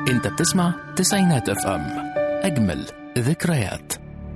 انت بتسمع تسعينات اف ام اجمل ذكريات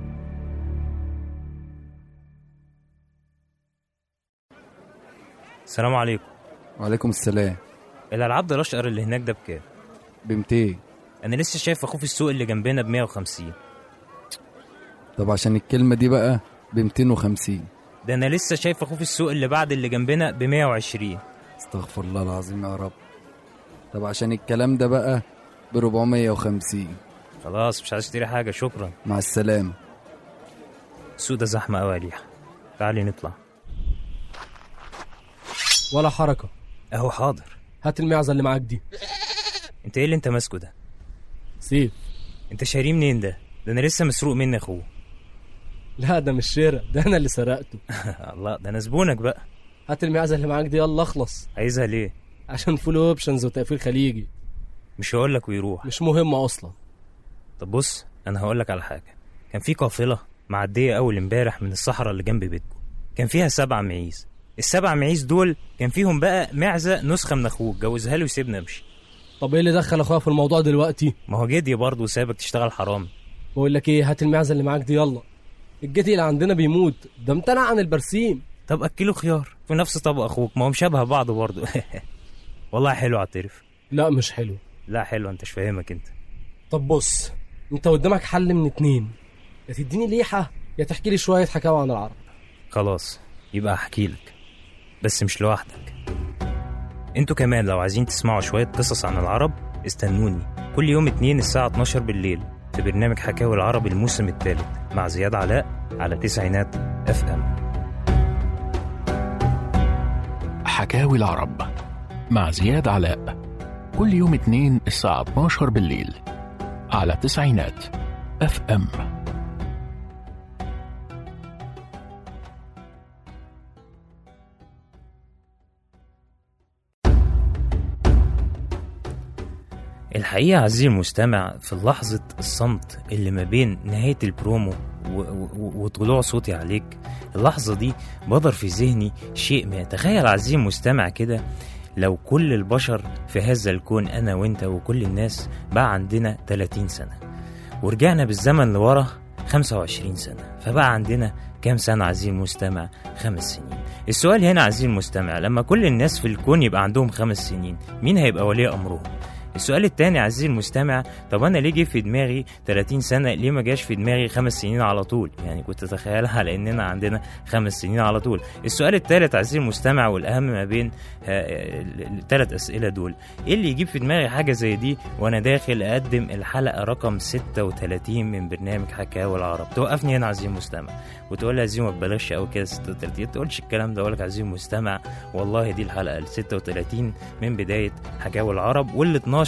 السلام عليكم وعليكم السلام الالعاب ده الاشقر اللي هناك ده بكام ب 200 انا لسه شايف اخوه في السوق اللي جنبنا ب 150 طب عشان الكلمة دي بقى ب 250 ده انا لسه شايف اخوه في السوق اللي بعد اللي جنبنا ب 120 استغفر الله العظيم يا رب طب عشان الكلام ده بقى ب 450 خلاص مش عايز اشتري حاجه شكرا مع السلامة السوق ده زحمه قوي يا ليحة تعالي نطلع ولا حركة اهو حاضر هات المعزة اللي معاك دي انت ايه اللي انت ماسكه ده سيف انت شاريه منين ده ده انا لسه مسروق مني اخوه لا ده مش شراء ده انا اللي سرقته الله ده انا زبونك بقى هات المعزة اللي معاك دي يلا اخلص عايزها ليه عشان فول اوبشنز وتقفيل خليجي مش هقول لك ويروح مش مهمة اصلا طب بص انا هقول لك على حاجه كان في قافله معديه اول امبارح من الصحراء اللي جنب بيتكم كان فيها سبع معيز السبع معيز دول كان فيهم بقى معزه نسخه من اخوك جوزها له وسيبنا امشي طب ايه اللي دخل اخويا في الموضوع دلوقتي ما هو جدي برضه وسابك تشتغل حرام بقول لك ايه هات المعزة اللي معاك دي يلا الجدي اللي عندنا بيموت ده امتنع عن البرسيم طب اكله خيار في نفس طبق اخوك ما هم شبه بعض برضه والله حلو اعترف لا مش حلو لا حلو انت مش فاهمك انت طب بص انت قدامك حل من اتنين يا تديني ليحة يا تحكي لي شوية حكاوي عن العرب خلاص يبقى احكي لك بس مش لوحدك انتوا كمان لو عايزين تسمعوا شوية قصص عن العرب استنوني كل يوم اتنين الساعة 12 بالليل في برنامج حكاوي العرب الموسم الثالث مع زياد علاء على تسعينات اف ام حكاوي العرب مع زياد علاء كل يوم اثنين الساعة 12 بالليل على تسعينات اف ام الحقيقة عزيزي المستمع في لحظة الصمت اللي ما بين نهاية البرومو و- و- وطلوع صوتي عليك اللحظة دي بدر في ذهني شيء ما تخيل عزيزي المستمع كده لو كل البشر في هذا الكون أنا وأنت وكل الناس بقى عندنا 30 سنة ورجعنا بالزمن لورا 25 سنة فبقى عندنا كام سنة عزيزي المستمع خمس سنين السؤال هنا عزيزي المستمع لما كل الناس في الكون يبقى عندهم خمس سنين مين هيبقى ولي أمرهم السؤال التاني عزيزي المستمع طب انا ليه جه في دماغي 30 سنه ليه ما جاش في دماغي خمس سنين على طول يعني كنت اتخيلها على اننا عندنا خمس سنين على طول السؤال التالت عزيزي المستمع والاهم ما بين الثلاث اسئله دول ايه اللي يجيب في دماغي حاجه زي دي وانا داخل اقدم الحلقه رقم 36 من برنامج حكاوي العرب توقفني هنا عزيزي المستمع وتقول لي عزيزي ما تبالغش قوي كده 36 تقولش الكلام ده اقول لك عزيزي المستمع والله دي الحلقه ال 36 من بدايه حكاوي العرب وال 12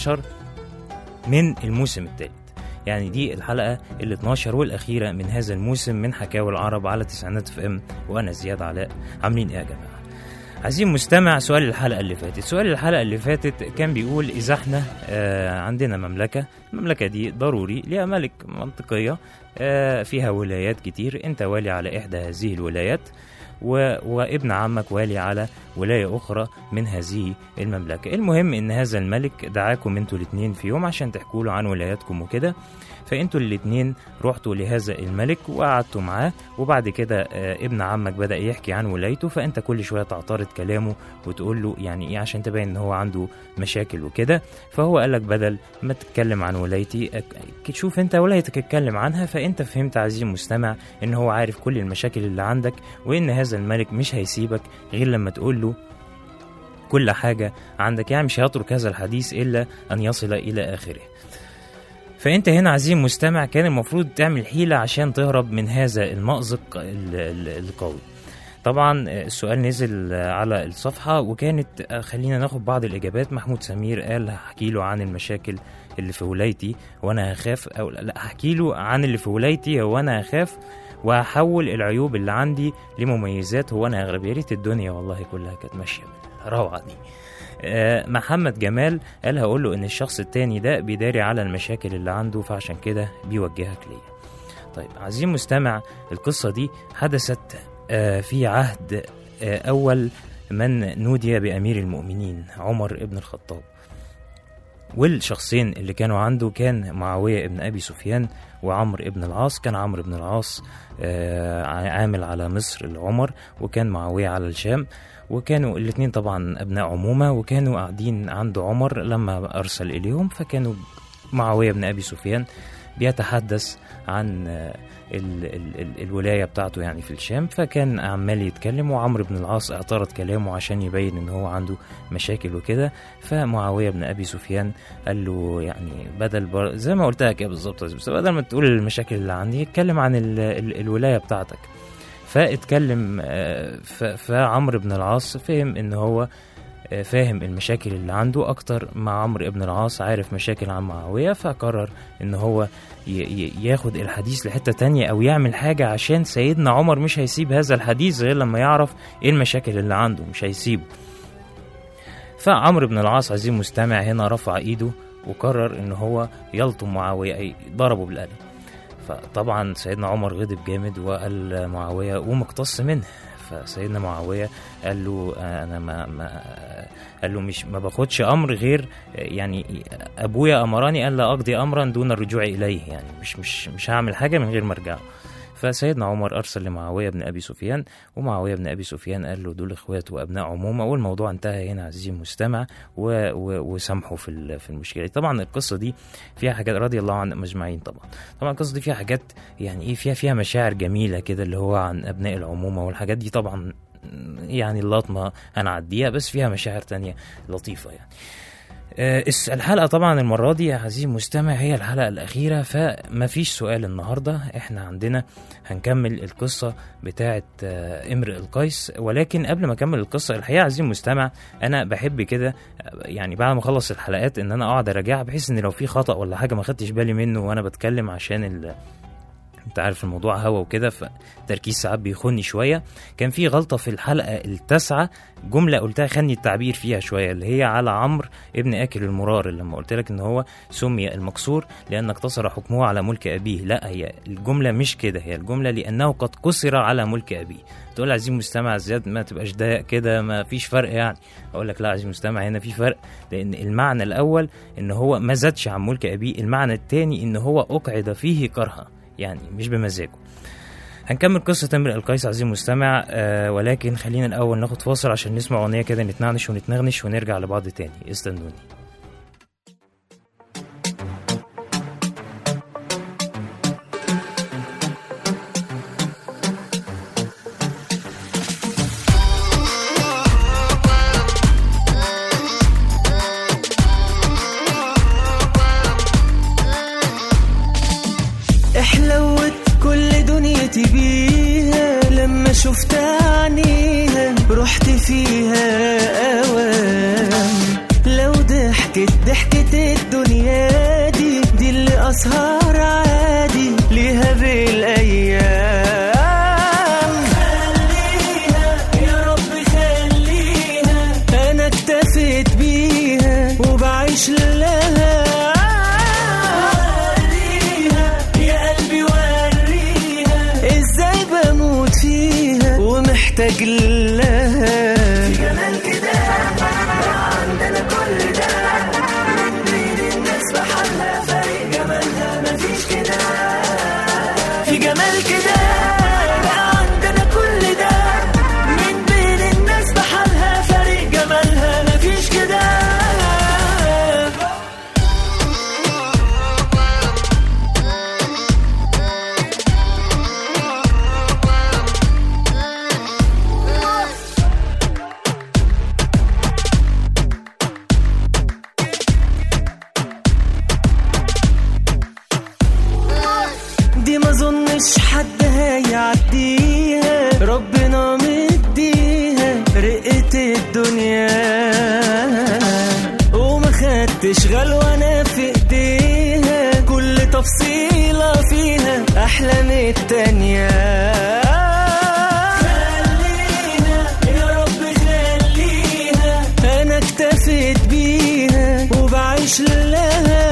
من الموسم الثالث يعني دي الحلقة ال 12 والأخيرة من هذا الموسم من حكاوي العرب على تسعينات اف ام وأنا زياد علاء عاملين إيه يا جماعة؟ عايزين مستمع سؤال الحلقة اللي فاتت سؤال الحلقة اللي فاتت كان بيقول إذا احنا آه عندنا مملكة المملكة دي ضروري ليها ملك منطقية آه فيها ولايات كتير انت والي على إحدى هذه الولايات و... وابن عمك والي على ولاية أخرى من هذه المملكة المهم إن هذا الملك دعاكم انتوا الاتنين في يوم عشان تحكوا له عن ولاياتكم وكده فانتوا الاتنين رحتوا لهذا الملك وقعدتوا معاه وبعد كده آه، ابن عمك بدأ يحكي عن ولايته فانت كل شوية تعترض كلامه وتقول له يعني ايه عشان تبين ان هو عنده مشاكل وكده فهو قال لك بدل ما تتكلم عن ولايتي أك- شوف انت ولايتك اتكلم عنها فانت فهمت عزيزي المستمع ان هو عارف كل المشاكل اللي عندك وان هذا الملك مش هيسيبك غير لما تقول له كل حاجة عندك يعني مش هيترك هذا الحديث إلا أن يصل إلى آخره فأنت هنا عزيزي المستمع كان المفروض تعمل حيلة عشان تهرب من هذا المأزق ال- ال- القوي طبعا السؤال نزل على الصفحة وكانت خلينا ناخد بعض الإجابات محمود سمير قال هحكي له عن المشاكل اللي في ولايتي وأنا هخاف أو لا هحكي له عن اللي في ولايتي وأنا هخاف وهحول العيوب اللي عندي لمميزات هو أنا هغلب يا ريت الدنيا والله كلها كانت ماشية بالروعة دي آه، محمد جمال قال هقول له ان الشخص التاني ده بيداري على المشاكل اللي عنده فعشان كده بيوجهك ليا طيب عزيزي المستمع القصة دي حدثت آه، في عهد آه، أول من نودي بأمير المؤمنين عمر ابن الخطاب والشخصين اللي كانوا عنده كان معاوية ابن أبي سفيان وعمرو ابن العاص كان عمرو ابن العاص آه، عامل على مصر لعمر وكان معاوية على الشام وكانوا الاثنين طبعا أبناء عمومة وكانوا قاعدين عند عمر لما أرسل إليهم فكانوا معاوية بن أبي سفيان بيتحدث عن آه، ال ال ال الولاية بتاعته يعني في الشام فكان عمال يتكلم وعمرو بن العاص اعترض كلامه عشان يبين ان هو عنده مشاكل وكده فمعاوية بن أبي سفيان قال له يعني بدل بر... زي ما قلت لك كده بالظبط بس بدل ما تقول المشاكل اللي عندي اتكلم عن ال ال الولاية بتاعتك فاتكلم آه، ف- فعمرو بن العاص فهم ان هو آه، فاهم المشاكل اللي عنده اكتر مع عمرو بن العاص عارف مشاكل عن معاوية فقرر ان هو ي- ي- ياخد الحديث لحتة تانية او يعمل حاجة عشان سيدنا عمر مش هيسيب هذا الحديث غير لما يعرف ايه المشاكل اللي عنده مش هيسيبه فعمرو بن العاص عزيزي المستمع هنا رفع ايده وقرر ان هو يلطم معاوية اي ضربه بالقلم فطبعا سيدنا عمر غضب جامد وقال معاوية قوم اقتص منه فسيدنا معاوية قال له آه، انا ما, ما قال له مش ما باخدش امر غير آه، يعني ابويا امرني الا اقضي امرا دون الرجوع اليه يعني مش مش مش هعمل حاجه من غير ما ارجع فسيدنا عمر ارسل لمعاويه بن ابي سفيان ومعاويه بن ابي سفيان قال له دول اخوات وابناء عمومه والموضوع انتهى هنا عزيزي المستمع و- و- وسامحوا في ال- في المشكله طبعا القصه دي فيها حاجات رضي الله عنهم اجمعين طبعا طبعا القصه دي فيها حاجات يعني ايه فيها فيها مشاعر جميله كده اللي هو عن ابناء العمومه والحاجات دي طبعا يعني اللطمه هنعديها بس فيها مشاعر تانية لطيفه يعني آه، الس- الحلقة طبعا المرة دي يا عزيزي المستمع هي الحلقة الأخيرة فما فيش سؤال النهاردة احنا عندنا هنكمل القصة بتاعة آه، امرئ القيس ولكن قبل ما أكمل القصة الحقيقة عزيزي المستمع أنا بحب كده آه، يعني بعد ما أخلص الحلقات إن أنا أقعد أراجعها بحيث إن لو في خطأ ولا حاجة ما خدتش بالي منه وأنا بتكلم عشان ال انت عارف الموضوع هوا وكده فالتركيز ساعات بيخوني شويه كان في غلطه في الحلقه التاسعه جمله قلتها خلني التعبير فيها شويه اللي هي على عمرو ابن اكل المرار اللي لما قلت لك ان هو سمي المكسور لان اقتصر حكمه على ملك ابيه لا هي الجمله مش كده هي الجمله لانه قد قصر على ملك ابيه تقول عزيزي المستمع زياد ما تبقاش ضايق كده ما فيش فرق يعني اقول لك لا عزيزي المستمع هنا في فرق لان المعنى الاول ان هو ما زادش عن ملك ابيه المعنى الثاني ان هو اقعد فيه كرها يعني مش بمزاجه هنكمل قصة امرئ القيس عزيزي المستمع آه ولكن خلينا الأول ناخد فاصل عشان نسمع أغنية كده نتنعنش ونتنغنش ونرجع لبعض تاني استنوني احلوت كل دنيتي بيها لما شفت عينيها رحت فيها اوام لو ضحكت ضحكة الدنيا دي دي اللي اسهر عادي ليها بالايام خليها يا رب خليها انا اكتفيت بيها وبعيش لها وريها يا قلبي وريها ازاي بموت فيها ومحتاج لها في جمال كده عندنا كل ده من بين الناس بحالها فرق جمالها مفيش كده في جمال كده بقى عندنا كل ده من بين الناس بحالها فرق جمالها مفيش كده دي ما ظنش حد هيعديها ربنا مديها رقة الدنيا وما خدتش غلوانة في ايديها كل تفصيلة فيها احلى من التانية خليها يا رب خليها انا اكتفيت بيها وبعيش لها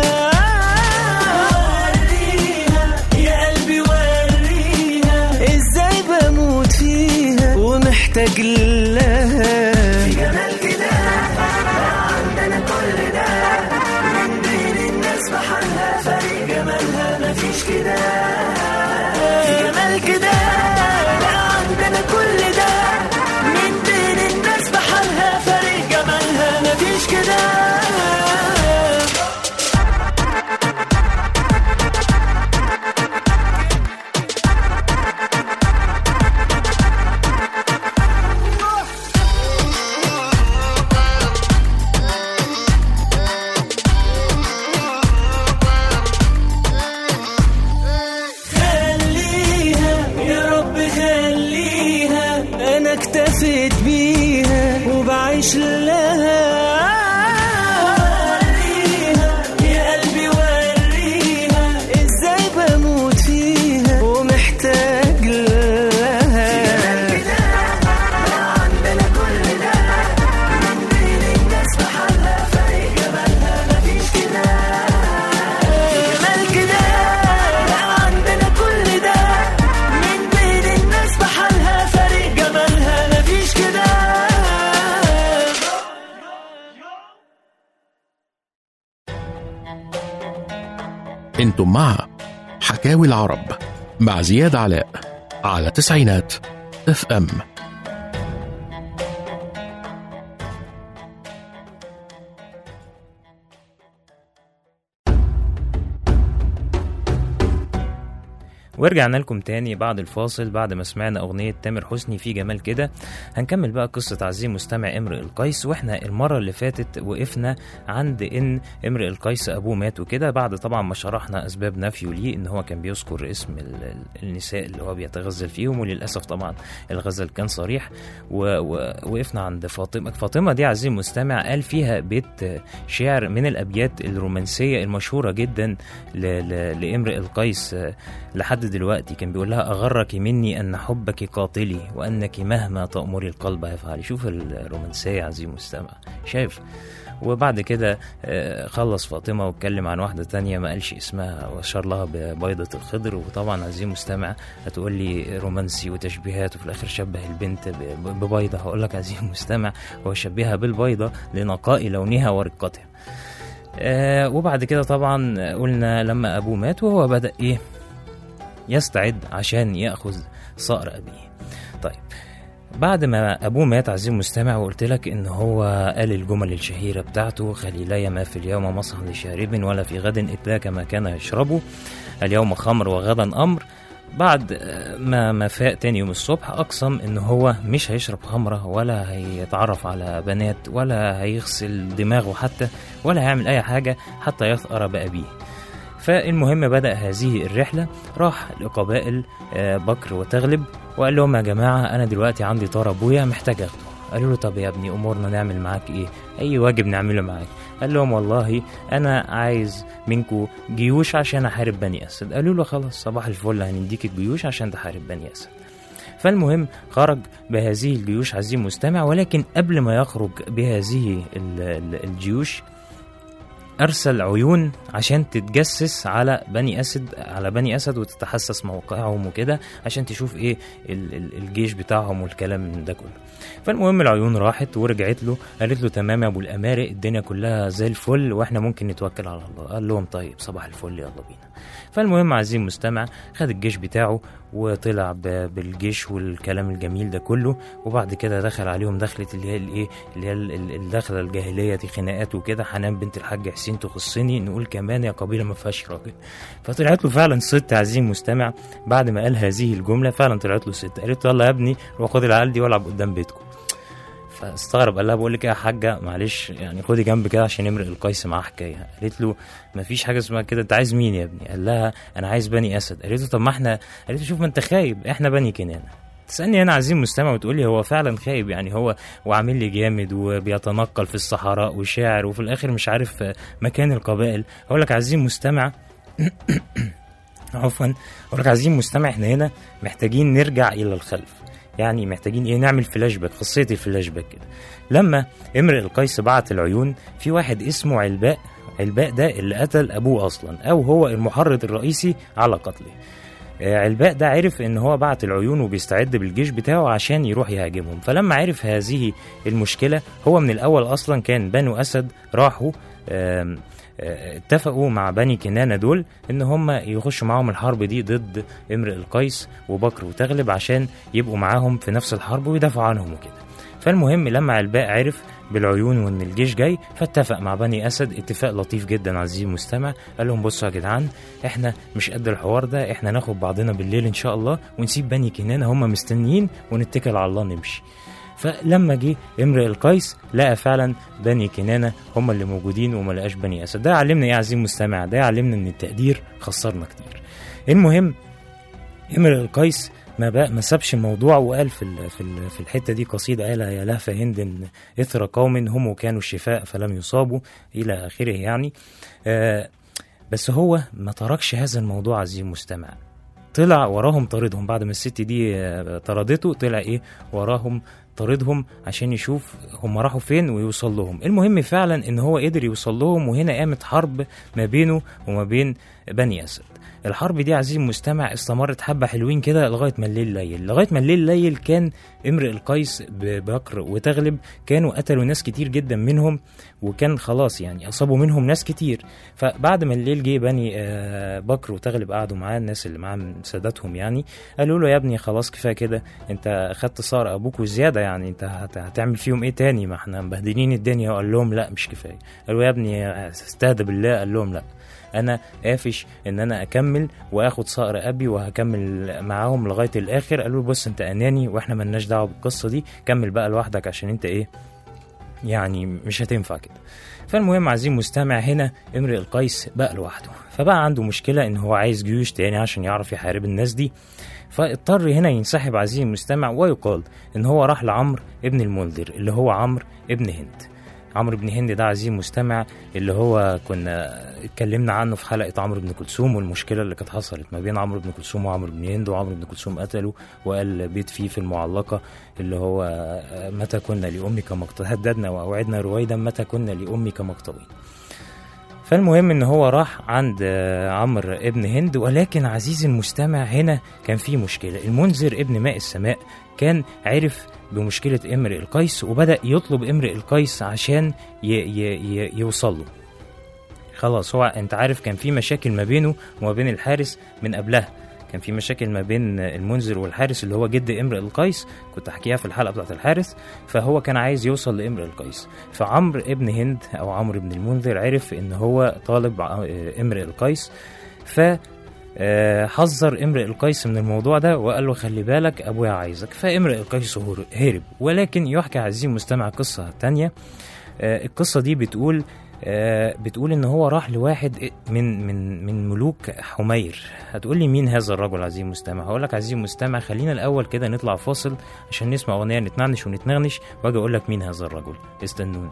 وريها يا قلبي وريها ازاي بموت فيها ومحتاج لها في جمال كده عندنا كل ده من انتم مع حكاوي العرب مع زياد علاء على تسعينات اف ام ورجعنا لكم تاني بعد الفاصل بعد ما سمعنا أغنية تامر حسني في جمال كده هنكمل بقى قصة عزيز مستمع امرئ القيس واحنا المرة اللي فاتت وقفنا عند إن امرئ القيس أبوه مات وكده بعد طبعا ما شرحنا أسباب نفيه ليه إن هو كان بيذكر اسم ال- ال- النساء اللي هو بيتغزل فيهم وللأسف طبعا الغزل كان صريح و- ووقفنا عند فاطمة فاطمة دي عزيز مستمع قال فيها بيت شعر من الأبيات الرومانسية المشهورة جدا ل- ل- لامرئ القيس لحد دلوقتي كان بيقول لها أغرك مني أن حبك قاتلي وأنك مهما تأمري القلب يفعل شوف الرومانسية عزيزي المستمع شايف وبعد كده آه، خلص فاطمة واتكلم عن واحدة تانية ما قالش اسمها وأشار لها ببيضة الخضر وطبعا عزيزي المستمع هتقول لي رومانسي وتشبيهات وفي الآخر شبه البنت ب- ب- ببيضة هقول لك عزيزي المستمع هو شبهها بالبيضة لنقاء لونها ورقتها آه وبعد كده طبعا قلنا لما أبوه مات وهو بدأ إيه يستعد عشان ياخذ صقر ابيه طيب بعد ما ابوه مات عزيزي المستمع وقلت لك ان هو قال الجمل الشهيره بتاعته خليلي ما في اليوم مصح لشارب ولا في غد اتلاك ما كان يشربه اليوم خمر وغدا امر بعد آه، ما ما فاق تاني يوم الصبح اقسم ان هو مش هيشرب خمره ولا هيتعرف على بنات ولا هيغسل دماغه حتى ولا هيعمل اي حاجه حتى يثأر بابيه فالمهم بدأ هذه الرحلة راح لقبائل آه، بكر وتغلب وقال لهم يا جماعة أنا دلوقتي عندي طار أبويا محتاج أخده قالوا له طب يا ابني أمورنا نعمل معاك إيه أي واجب نعمله معاك قال لهم والله أنا عايز منكم جيوش عشان أحارب بني أسد قالوا له خلاص صباح الفل هنديك الجيوش عشان تحارب بني أسد فالمهم خرج بهذه الجيوش عزيزي المستمع ولكن قبل ما يخرج بهذه ال- ال- الجيوش ارسل عيون عشان تتجسس على بني اسد على بني اسد وتتحسس موقعهم وكده عشان تشوف ايه ال- ال- الجيش بتاعهم والكلام من ده كله فالمهم العيون راحت ورجعت له قالت له تمام يا ابو الامارق الدنيا كلها زي الفل واحنا ممكن نتوكل على الله قال لهم طيب صباح الفل يلا بينا فالمهم عزيزي المستمع خد الجيش بتاعه وطلع ب- بالجيش والكلام الجميل ده كله وبعد كده دخل عليهم دخلة اللي هي الايه اللي هي ال- ال- الدخله الجاهليه دي خناقات وكده حنان بنت الحاج حسين تخصني نقول كمان يا قبيله ما فيهاش راجل فطلعت له فعلا ست عزيزي المستمع بعد ما قال هذه الجمله فعلا طلعت له ست قالت له يلا يا ابني روح خد العيال دي والعب قدام بيتكم فاستغرب قال لها بقول لك ايه يا حاجه معلش يعني خدي جنب كده عشان امرئ القيس معاه حكايه قالت له ما فيش حاجه اسمها كده انت عايز مين يا ابني قال لها انا عايز بني اسد قالت له طب ما احنا قالت له شوف ما انت خايب احنا بني كنانه تسالني انا عزيز مستمع وتقول لي هو فعلا خايب يعني هو وعامل لي جامد وبيتنقل في الصحراء وشاعر وفي الاخر مش عارف مكان القبائل اقول لك عزيز مستمع عفوا اقول لك عزيز مستمع احنا هنا محتاجين نرجع الى الخلف يعني محتاجين ايه نعمل فلاش باك خاصيه الفلاش باك كده لما امرئ القيس بعت العيون في واحد اسمه علباء علباء ده اللي قتل ابوه اصلا او هو المحرض الرئيسي على قتله آه، علباء ده عرف ان هو بعت العيون وبيستعد بالجيش بتاعه عشان يروح يهاجمهم فلما عرف هذه المشكله هو من الاول اصلا كان بنو اسد راحوا آم، آه، اتفقوا مع بني كنانة دول ان هم يخشوا معاهم الحرب دي ضد امرئ القيس وبكر وتغلب عشان يبقوا معاهم في نفس الحرب ويدافعوا عنهم وكده فالمهم لما علباء عرف بالعيون وان الجيش جاي فاتفق مع بني اسد اتفاق لطيف جدا عزيزي المستمع قال لهم بصوا يا جدعان احنا مش قد الحوار ده احنا ناخد بعضنا بالليل ان شاء الله ونسيب بني كنانة هم مستنيين ونتكل على الله نمشي فلما جه امرئ القيس لقى فعلا بني كنانة هم اللي موجودين وما لقاش بني اسد ده علمنا ايه يا عزيزي المستمع ده علمنا ان التقدير خسرنا كتير المهم امرئ القيس ما بقى ما سابش الموضوع وقال في ال- في ال- في الحته دي قصيده قالها يا لهف هند اثر قوم هم كانوا الشفاء فلم يصابوا الى اخره يعني آه بس هو ما تركش هذا الموضوع عزيزي المستمع طلع وراهم طاردهم بعد ما الست دي آه، طردته طلع ايه وراهم طاردهم عشان يشوف هم راحوا فين ويوصل لهم المهم فعلا ان هو قدر يوصل لهم وهنا قامت حرب ما بينه وما بين بني أسد الحرب دي عزيزي المستمع استمرت حبة حلوين كده لغاية ما الليل ليل لغاية ما الليل ليل كان امرئ القيس ببكر وتغلب كانوا قتلوا ناس كتير جدا منهم وكان خلاص يعني أصابوا منهم ناس كتير فبعد ما الليل جه بني آه، بكر وتغلب قعدوا معاه الناس اللي معاه من ساداتهم يعني قالوا له يا ابني خلاص كفايه كده انت خدت صار ابوك وزياده يعني انت هت- هتعمل فيهم ايه تاني ما احنا مبهدلين الدنيا وقال لهم لا مش كفايه قالوا يا ابني استهدى بالله قال لهم لا انا قافش ان انا اكمل واخد صقر ابي وهكمل معاهم لغايه الاخر قالوا له بص انت اناني واحنا ملناش دعوه بالقصه دي كمل بقى لوحدك عشان انت ايه يعني مش هتنفع كده فالمهم عزيزي المستمع هنا امرئ القيس بقى لوحده فبقى عنده مشكلة ان هو عايز جيوش تاني عشان يعرف يحارب الناس دي فاضطر هنا ينسحب عزيزي المستمع ويقال ان هو راح لعمرو ابن المنذر اللي هو عمرو ابن هند عمرو بن هند ده عزيزي المستمع اللي هو كنا اتكلمنا عنه في حلقة عمرو بن كلثوم والمشكلة اللي كانت حصلت ما بين عمرو بن كلثوم وعمرو بن هند وعمرو بن كلثوم قتله وقال بيت فيه في المعلقة اللي هو متى كنا لأمك مقتوين هددنا وأوعدنا رويدا متى كنا لأمك مقتوين فالمهم ان هو راح عند آه، عمرو ابن هند ولكن عزيزي المستمع هنا كان في مشكله المنذر ابن ماء السماء كان عرف بمشكله امرئ القيس وبدا يطلب امرئ القيس عشان ي ي ي يوصل له خلاص هو انت عارف كان في مشاكل ما بينه وما بين الحارس من قبلها كان في مشاكل ما بين المنذر والحارس اللي هو جد امرئ القيس كنت احكيها في الحلقه بتاعت الحارس فهو كان عايز يوصل لامرئ القيس فعمرو ابن هند او عمرو بن المنذر عرف ان هو طالب ع- امرئ القيس ف آه، حذر امرئ القيس من الموضوع ده وقال له خلي بالك ابويا عايزك فامرئ القيس هر- هرب ولكن يحكي عزيزي المستمع قصه تانية آه، القصه دي بتقول آه، بتقول ان هو راح لواحد من من من ملوك حمير هتقول لي مين هذا الرجل عزيزي المستمع هقول لك عزيزي المستمع خلينا الاول كده نطلع فاصل عشان نسمع اغنيه نتنعنش ونتنغنش واجي اقول لك مين هذا الرجل استنوني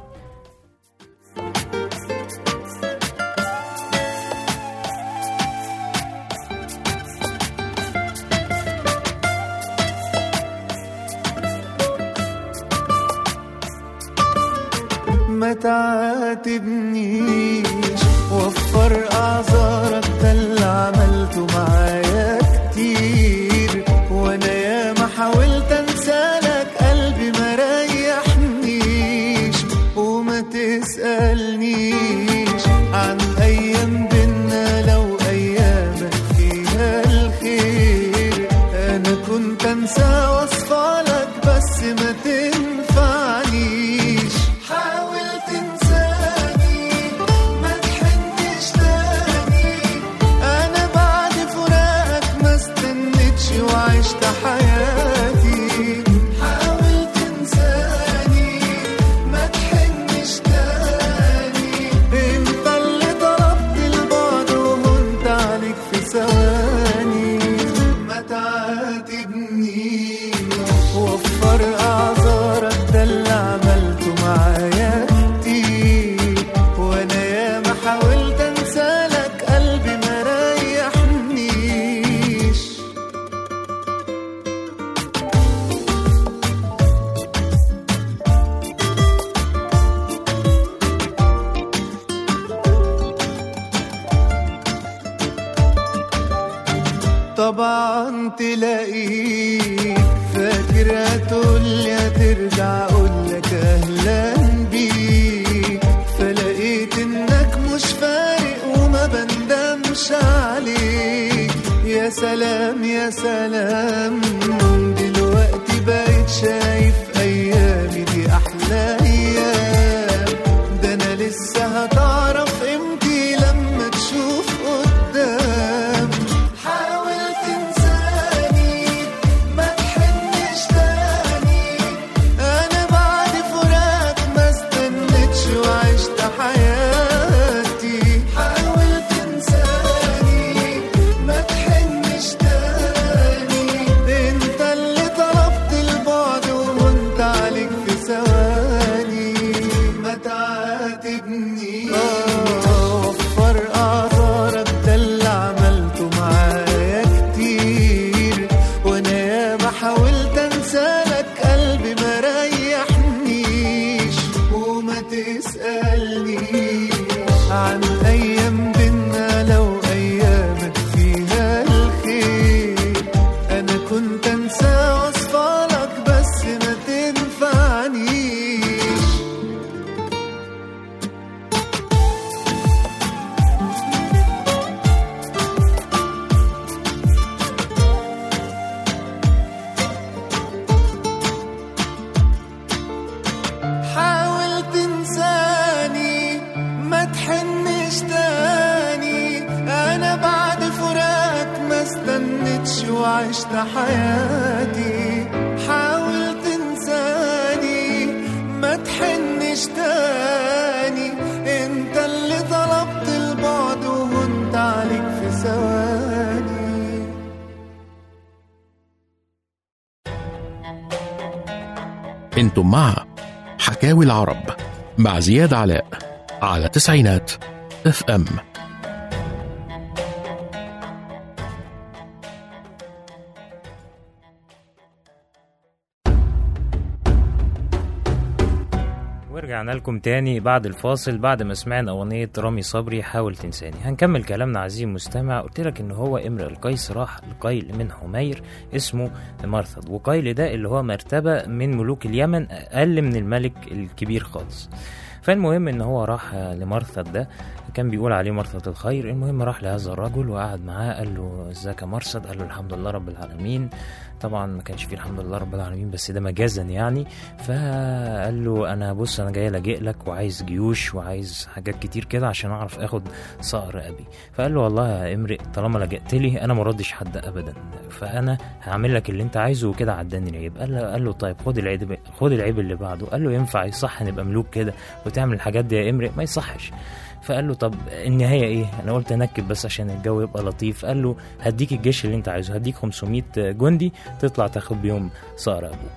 ما تعاتبنيش وفر اعذارك ده اللي عملته معايا كتير وانا ياما حاولت انسالك قلبي ما ريحنيش وما تسألنيش عن ايام بينا لو ايامك فيها الخير انا كنت انسى وصفالك بس ما تنفعنيش حاول تنساني ما تحنش تاني انا بعد فراقك ما استنيتش وعشت حياتي حاول تنساني ما تحنش تاني انت اللي طلبت البعد وهنت عليك في ثواني ما تعاتبنيش وفر اعذارك ده اللي عملته معايا كتير وانا ياما حاولت انسالك قلبي ما ريحنيش طبعا تلاقيك فاكر هتقولي هترجع اقولك اهلا بيك فلقيت انك مش فارق وما بندمش عليك يا سلام يا سلام دلوقتي بقيت شايف ايامي دي احلى ايام ده انا لسه هتعرف قيمتي لما تشوف قدام حاول تنساني ما تحنش تاني انا بعد فراق ما استنيتش وعشت حياتي حاول تنساني ما تحنش تاني انت اللي طلبت البعد وهنت عليك في ثواني ما تعاتبني وفر اعذارك ده اللي عملته معايا كتير وانا ياما حاولت انسالك قلبي ما ريحنيش وما تسألنيش عن ايام بينا لو ايام عشت حياتي حاول تنساني ما تحنش تاني انت اللي طلبت البعد وهنت عليك في ثواني انتم مع حكاوي العرب مع زياد علاء على تسعينات اف ام ورجعنا لكم تاني بعد الفاصل بعد ما سمعنا أغنية رامي صبري حاول تنساني هنكمل كلامنا عزيزي المستمع قلت لك إن هو امرئ القيس راح لقيل من حمير اسمه مرثد وقيل ده اللي هو مرتبة من ملوك اليمن أقل من الملك الكبير خالص فالمهم ان هو راح لمرثد ده كان بيقول عليه مرثد الخير المهم راح لهذا الرجل وقعد معاه قال له ازيك يا مرثد قال له الحمد لله رب العالمين طبعا ما كانش فيه الحمد لله رب العالمين بس ده مجازا يعني فقال له انا بص انا جاي لاجئ لك وعايز جيوش وعايز حاجات كتير كده عشان اعرف اخد صقر ابي فقال له والله يا امرئ طالما لجأت لي انا ما ردش حد ابدا فانا هعمل لك اللي انت عايزه وكده عداني العيب قال له قال له طيب خد العيب خد العيب اللي بعده قال له ينفع يصح نبقى ملوك كده وتعمل الحاجات دي يا امرئ ما يصحش فقال له طب النهايه ايه انا قلت انكب بس عشان الجو يبقى لطيف قال له هديك الجيش اللي انت عايزه هديك 500 جندي تطلع تاخد بيهم صقر ابوك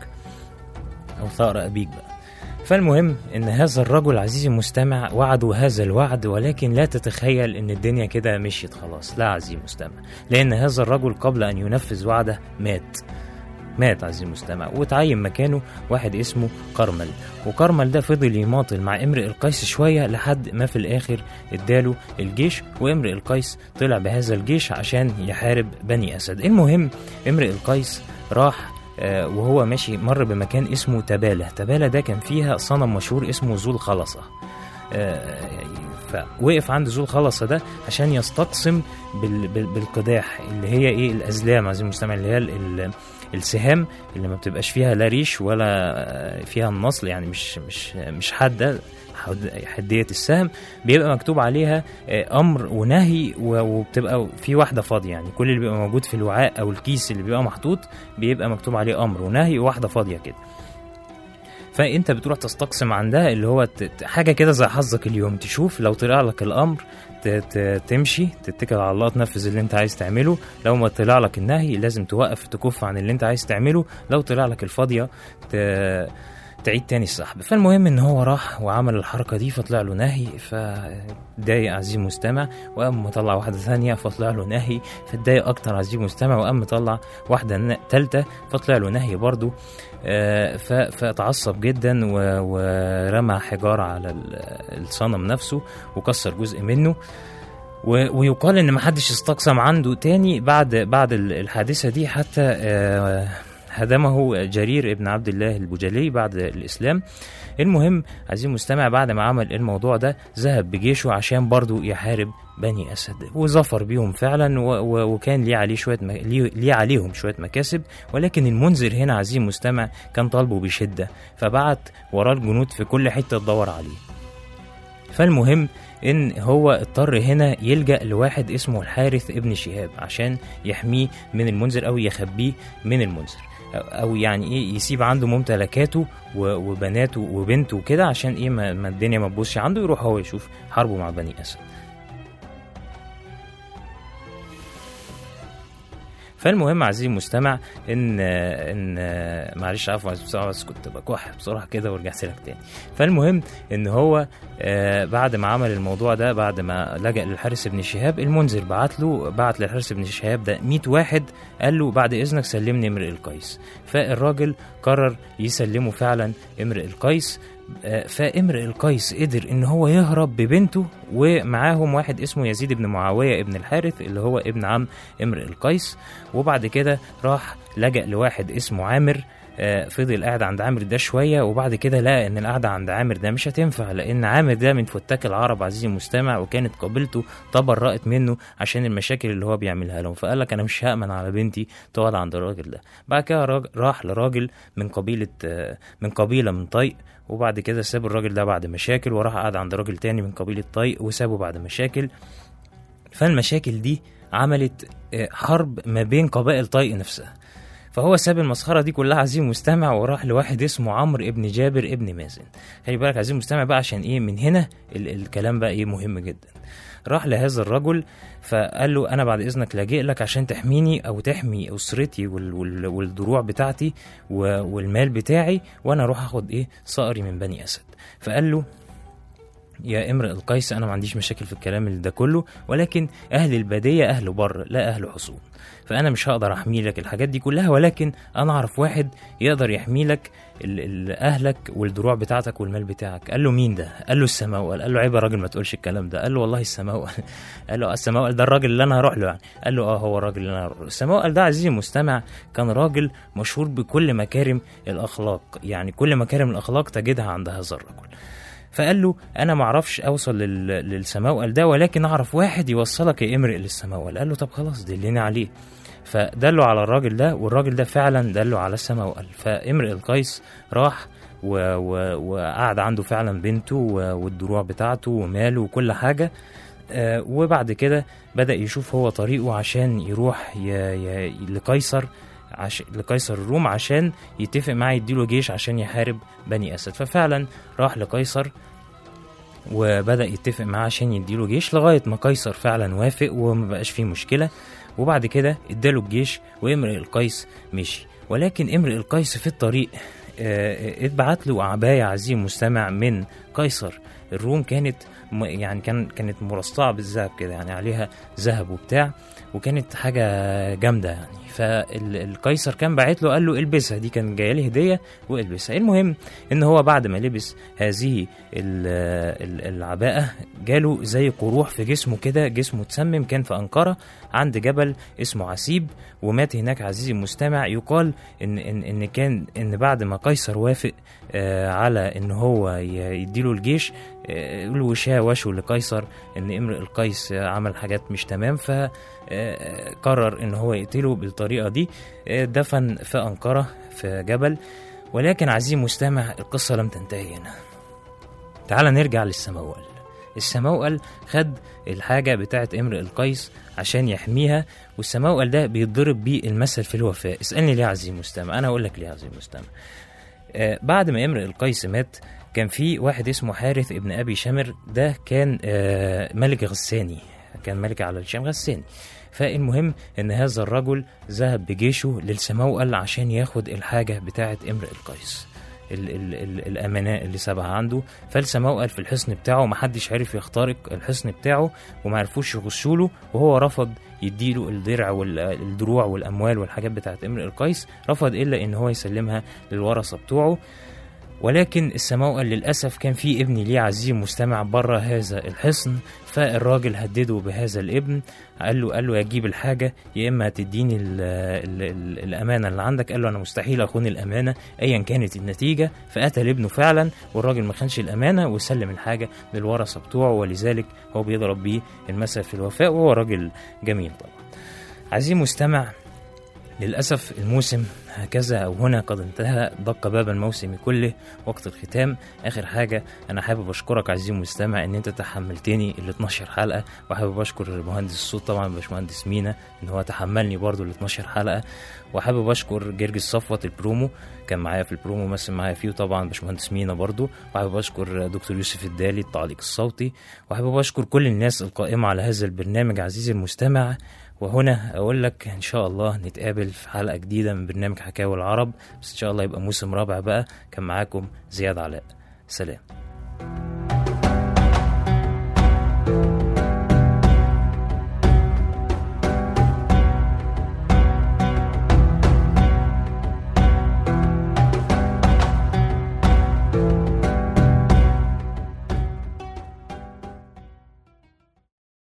او ثأر ابيك بقى فالمهم ان هذا الرجل عزيزي المستمع وعده هذا الوعد ولكن لا تتخيل ان الدنيا كده مشيت خلاص لا عزيزي المستمع لان هذا الرجل قبل ان ينفذ وعده مات مات عزيزي المستمع وتعين مكانه واحد اسمه كرمل وكرمل ده فضل يماطل مع امرئ القيس شوية لحد ما في الآخر اداله الجيش وامرئ القيس طلع بهذا الجيش عشان يحارب بني أسد المهم امرئ القيس راح آه، وهو ماشي مر بمكان اسمه تبالة تبالة ده كان فيها صنم مشهور اسمه ذو الخلصة آه، فوقف عند ذو الخلصة ده عشان يستقسم بال- بال- بالقداح اللي هي ايه الازلام عزيزي المستمع اللي هي ال- ال- السهام اللي ما بتبقاش فيها لا ريش ولا فيها النصل يعني مش مش مش حاده حد- حدية السهم بيبقى مكتوب عليها آه، أمر ونهي و- وبتبقى في واحدة فاضية يعني كل اللي بيبقى موجود في الوعاء أو الكيس اللي بيبقى محطوط بيبقى مكتوب عليه أمر ونهي وواحدة فاضية كده فانت بتروح تستقسم عندها اللي هو ت- ت- حاجه كده زي حظك اليوم تشوف لو طلع لك الامر ت- ت- تمشي تتكل على الله تنفذ اللي انت عايز تعمله لو ما طلع لك النهي لازم توقف تكف عن اللي انت عايز تعمله لو طلع لك الفاضيه ت- تعيد تاني السحب فالمهم ان هو راح وعمل الحركه دي فطلع له نهي فضايق عزيزي المستمع وقام مطلع واحده ثانيه فطلع له نهي فاتضايق اكتر عزيزي المستمع وقام مطلع واحده ن- تالته فطلع له نهي برضه آه، ف- فتعصب جدا و- ورمى حجارة على ال- الصنم نفسه وكسر جزء منه و- ويقال ان محدش استقسم عنده تاني بعد بعد ال- الحادثة دي حتى آه، هدمه جرير ابن عبد الله البجلي بعد الإسلام المهم عزيزي المستمع بعد ما عمل الموضوع ده ذهب بجيشه عشان برضه يحارب بني أسد وظفر بيهم فعلا و- و- وكان ليه عليه شوية م... ليه ليه عليهم شوية مكاسب ولكن المنذر هنا عزيزي المستمع كان طالبه بشدة فبعت وراه الجنود في كل حتة تدور عليه فالمهم ان هو اضطر هنا يلجأ لواحد اسمه الحارث ابن شهاب عشان يحميه من المنذر او يخبيه من المنذر او يعني ايه يسيب عنده ممتلكاته و- وبناته وبنته وكده عشان ايه ما ما الدنيا ما تبوظش عنده يروح هو يشوف حربه مع بني اسد فالمهم عزيزي المستمع ان ان معلش عفوا عزيزي المستمع بس كنت بكح بصراحه كده ورجعت لك تاني فالمهم ان هو آه، بعد ما عمل الموضوع ده بعد ما لجأ للحارس بن شهاب المنذر بعت له بعت للحارس بن شهاب ده 100 واحد قال له بعد اذنك سلمني امرئ القيس فالراجل قرر يسلمه فعلا امرئ القيس آه، فامرئ القيس قدر ان هو يهرب ببنته ومعاهم واحد اسمه يزيد بن معاويه ابن الحارث اللي هو ابن عم امرئ القيس وبعد كده راح لجأ لواحد اسمه عامر آه، فضل قاعد عند عامر ده شويه وبعد كده لقى ان القعده عند عامر ده مش هتنفع لان عامر ده من فتاك العرب عزيزي المستمع وكانت قبيلته تبرأت منه عشان المشاكل اللي هو بيعملها لهم فقال لك انا مش هأمن على بنتي تقعد عند الراجل ده بعد كده راج- راح لراجل من قبيله آه، من قبيله من طيق وبعد كده ساب الراجل ده بعد مشاكل وراح قعد عند راجل تاني من قبيله طيق وسابه بعد مشاكل فالمشاكل دي عملت آه، حرب ما بين قبائل طيق نفسها فهو ساب المسخره دي كلها عزيزي المستمع وراح لواحد اسمه عمرو ابن جابر ابن مازن خلي بالك عزيزي المستمع بقى عشان ايه من هنا ال- الكلام بقى ايه مهم جدا راح لهذا الرجل فقال له انا بعد اذنك لاجئ لك عشان تحميني او تحمي اسرتي وال وال والدروع بتاعتي و- والمال بتاعي وانا اروح اخد ايه صقري من بني اسد فقال له يا امرئ القيس انا ما عنديش مشاكل في الكلام اللي ده كله ولكن اهل الباديه اهل بر لا اهل حصون فانا مش هقدر احمي لك الحاجات دي كلها ولكن انا اعرف واحد يقدر يحمي لك ال- ال- اهلك والدروع بتاعتك والمال بتاعك قال له مين ده قال له السماوال قال له عيب يا راجل ما تقولش الكلام ده قال له والله السماوال قال له السماوال ده الراجل اللي انا هروح له يعني قال له اه هو الراجل اللي انا هروح له السماوال ده عزيزي المستمع كان راجل مشهور بكل مكارم الاخلاق يعني كل مكارم الاخلاق تجدها عند هذا الرجل فقال له انا ما اعرفش اوصل لل... للسماوال ده ولكن اعرف واحد يوصلك يا امرئ للسماوال قال له طب خلاص دلني عليه فدله على الراجل ده والراجل ده فعلا دله على السماوال فامرئ القيس راح و... و... وقعد عنده فعلا بنته و... والدروع بتاعته وماله وكل حاجه آه وبعد كده بدأ يشوف هو طريقه عشان يروح ي... ي... لقيصر عش... لقيصر الروم عشان يتفق معاه يديله جيش عشان يحارب بني أسد ففعلا راح لقيصر وبدأ يتفق معاه عشان يديله جيش لغاية ما قيصر فعلا وافق وما بقاش فيه مشكلة وبعد كده اداله الجيش وامرئ القيس مشي ولكن امرئ القيس في الطريق آه، اتبعت له عباية عزيز مستمع من قيصر الروم كانت م- يعني كان كانت مرصعة بالذهب كده يعني عليها ذهب وبتاع وكانت حاجة جامدة يعني فالقيصر كان باعت له قال له البسها دي كان جايه لي هدية والبسها المهم ان هو بعد ما لبس هذه ال- ال- العباءة جاله زي قروح في جسمه كده جسمه اتسمم كان في أنقرة عند جبل اسمه عسيب ومات هناك عزيزي المستمع يقال ان ان ان كان ان بعد ما قيصر وافق آه على ان هو ي- يديله الجيش آه الوشاه وشوا لقيصر ان امرئ القيس آه، عمل حاجات مش تمام ف آه، قرر ان هو يقتله بالطريقه دي آه، دفن في انقره في جبل ولكن عزيزي المستمع القصه لم تنتهي هنا تعال نرجع للسماوال السماوال خد الحاجة بتاعت امرئ القيس عشان يحميها والسماوال ده بيتضرب بيه المثل في الوفاء اسألني ليه يا عزيزي المستمع أنا أقول لك ليه يا عزيزي المستمع آه بعد ما امرئ القيس مات كان في واحد اسمه حارث ابن أبي شمر ده كان آه ملك غساني كان ملك على الشام غساني فالمهم ان هذا الرجل ذهب بجيشه للسماوال عشان ياخد الحاجة بتاعت امرئ القيس ال ال ال الامانه اللي سابها عنده فالسماوال في الحصن بتاعه محدش عرف يخترق الحصن بتاعه وما عرفوش يغشوا له وهو رفض يديله الدرع والدروع والاموال والحاجات بتاعت امرئ القيس رفض الا ان هو يسلمها للورثه بتوعه ولكن السماوال للأسف كان في ابن ليه عزيز مستمع بره هذا الحصن فالراجل هدده بهذا الابن قال له قال له يا تجيب الحاجة يا إما هتديني ال ال ال الأمانة اللي عندك قال له أنا مستحيل أخون الأمانة أيا كانت النتيجة فقتل ابنه فعلا والراجل ما خانش الأمانة وسلم الحاجة للورثة بتوعه ولذلك هو بيضرب بيه المثل في الوفاء وهو راجل جميل طبعا عزيزي مستمع للأسف الموسم هكذا أو هنا قد انتهى دق باب الموسم كله وقت الختام آخر حاجة أنا حابب أشكرك عزيزي المستمع إن أنت تحملتني ال 12 حلقة وحابب أشكر مهندس الصوت طبعا باشمهندس مينا إن هو تحملني برضو ال 12 حلقة وحابب أشكر جرجس صفوت البرومو كان معايا في البرومو مثل معايا فيه وطبعا باشمهندس مينا برضو وحابب أشكر دكتور يوسف الدالي التعليق الصوتي وحابب أشكر كل الناس القائمة على هذا البرنامج عزيزي المستمع وهنا اقول لك ان شاء الله نتقابل في حلقه جديده من برنامج حكاوي العرب بس ان شاء الله يبقى موسم رابع بقى كان معاكم زياد علاء سلام